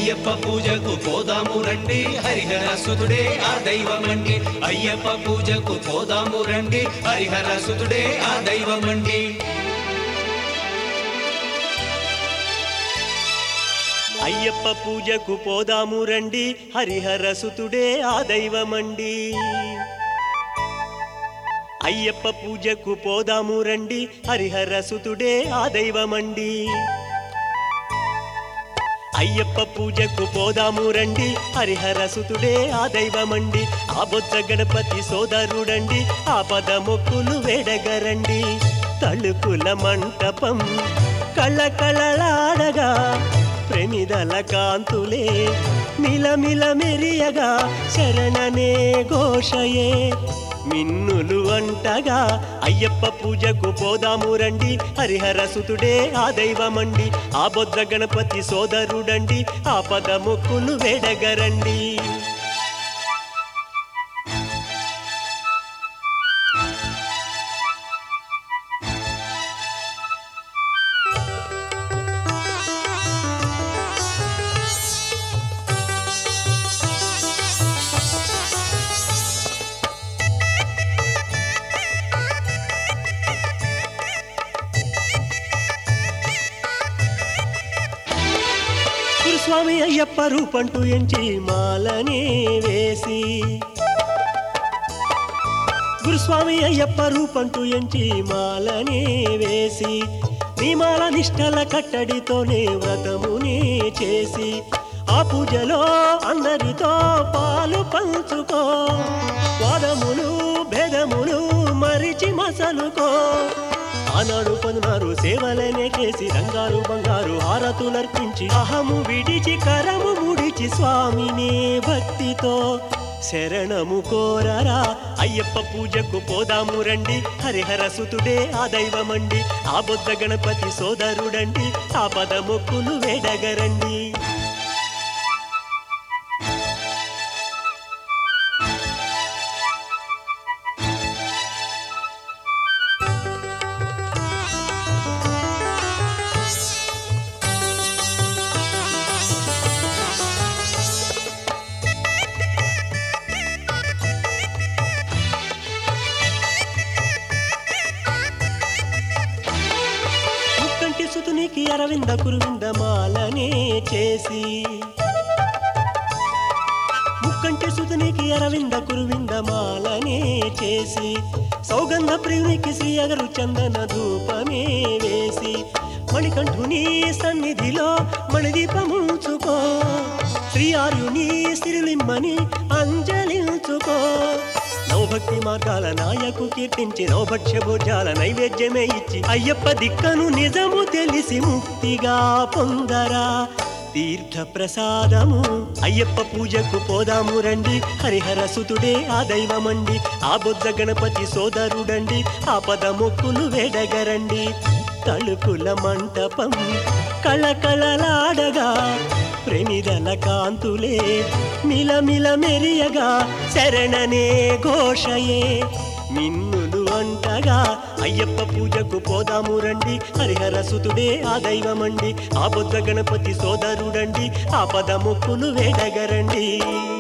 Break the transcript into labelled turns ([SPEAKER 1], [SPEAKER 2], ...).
[SPEAKER 1] అయ్యప్ప పూజకు పోదాము రండి హరిహర సుతుడే ఆ దైవమండి అయ్యప్ప పూజకు పోదాము రండి హరిహర సుతుడే ఆ దైవమండి
[SPEAKER 2] అయ్యప్ప పూజకు పోదాము రండి హరిహర సుతుడే ఆ దైవమండి అయ్యప్ప పూజకు పోదాము రండి హరిహర సుతుడే ఆ దైవమండి అయ్యప్ప పూజకు పోదాము రండి హరిహర సుతుడే ఆ దైవమండి ఆ బొత్స గణపతి సోదరుడండి ఆ పద మొక్కులు వేడగరండి తళుకుల మంటపం కళకళలాడగా ప్రమిదల కాంతులే మిలమిల మెరియగా శరణనే ఘోషయే మిన్నులు అంటగా అయ్యప్ప పూజకు పోదాము రండి హరిహర సుతుడే ఆ దైవమండి ఆ బొద్ద గణపతి సోదరుడండి ఆ పద మొక్కులు వేడగరండి గురుస్వామి అయ్యప్ప రూపంటూ ఎంచి మాలనే వేసి గురుస్వామి అయ్యప్ప రూపంటూ ఎంచి మాలనే వేసి నీ మాల నిష్టల కట్టడితోనే వ్రతమునే చేసి ఆ పూజలో అందరితో పాలు పంచుకో వాదములు భేదములు మరిచి మసలుకో ఆనాడు పదునారు సేవలనే చేసి రంగారు బంగారు హారతులర్పించి అహము విడిచి కరము ముడిచి స్వామినే భక్తితో శరణము కోరరా అయ్యప్ప పూజకు పోదాము రండి హరిహర సుతుడే ఆ దైవమండి ఆ బొద్ద గణపతి సోదరుడండి ఆ పద మొక్కులు వేడగరండి ముక్కంటి సుతునికి అరవింద కురువింద మాలనే చేసి ముక్కంటి సుతునికి అరవింద కురువింద మాలనే చేసి సౌగంధ ప్రియునికి శ్రీ అగరు చందన ధూపమే వేసి మణికంఠుని సన్నిధిలో మణిదీపముంచుకో శ్రీ ఆర్యుని సిరిలిమ్మని అంజలించుకో నవభక్తి మార్గాల నాయకు కీర్తించి నవభక్ష్య భోజాల నైవేద్యమే ఇచ్చి అయ్యప్ప దిక్కను నిజము తెలిసి ముక్తిగా పొందరా తీర్థ ప్రసాదము అయ్యప్ప పూజకు పోదాము రండి హరిహర సుతుడే ఆ దైవమండి ఆ బొద్ద గణపతి సోదరుడండి ఆ పద మొక్కులు వేడగరండి తలుపుల మంటపం కళకళలాడగా ప్రమిదల కాంతులే మిలమిల మెరియగా శరణనే ఘోషయే మిన్నులు అంటగా అయ్యప్ప పూజకు పోదాము రండి హరిహర సుతుడే ఆ దైవమండి ఆ బొద్ద గణపతి సోదరుడండి ఆ పద మొక్కులు వేడగరండి